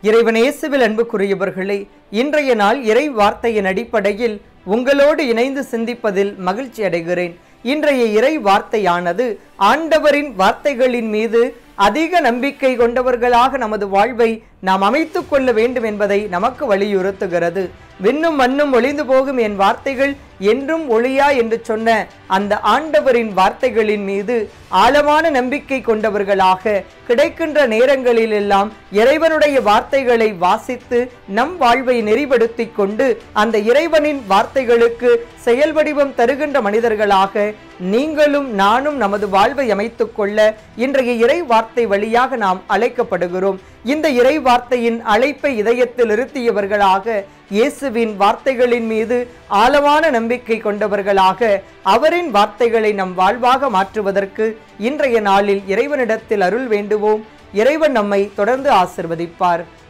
இறைவன் இயேசுவில் அன்புக்குரியவர்களே இன்றைய நாள் இறை வார்த்தையின் அடிப்படையில் உங்களோடு இணைந்து சிந்திப்பதில் மகிழ்ச்சி அடைகிறேன் இன்றைய இறை வார்த்தையானது ஆண்டவரின் வார்த்தைகளின் மீது அதிக நம்பிக்கை கொண்டவர்களாக நமது வாழ்வை நாம் அமைத்துக் கொள்ள வேண்டும் என்பதை நமக்கு வலியுறுத்துகிறது விண்ணும் மண்ணும் ஒளிந்து போகும் என் வார்த்தைகள் என்றும் ஒளியா என்று சொன்ன அந்த ஆண்டவரின் வார்த்தைகளின் மீது ஆழமான நம்பிக்கை கொண்டவர்களாக கிடைக்கின்ற நேரங்களில் எல்லாம் இறைவனுடைய வார்த்தைகளை வாசித்து நம் வாழ்வை நெறிப்படுத்திக் கொண்டு அந்த இறைவனின் வார்த்தைகளுக்கு செயல் வடிவம் தருகின்ற மனிதர்களாக நீங்களும் நானும் நமது வாழ்வை அமைத்துக் கொள்ள இன்றைய இறை வார்த்தை வழியாக நாம் அழைக்கப்படுகிறோம் இந்த இறை வார்த்தையின் அழைப்பை இதயத்தில் இருத்தியவர்களாக இயேசுவின் வார்த்தைகளின் மீது ஆழமான நம்பிக்கை கொண்டவர்களாக அவரின் வார்த்தைகளை நம் வாழ்வாக மாற்றுவதற்கு இன்றைய நாளில் இறைவனிடத்தில் அருள் வேண்டுவோம் இறைவன் நம்மை தொடர்ந்து ஆசிர்வதிப்பார்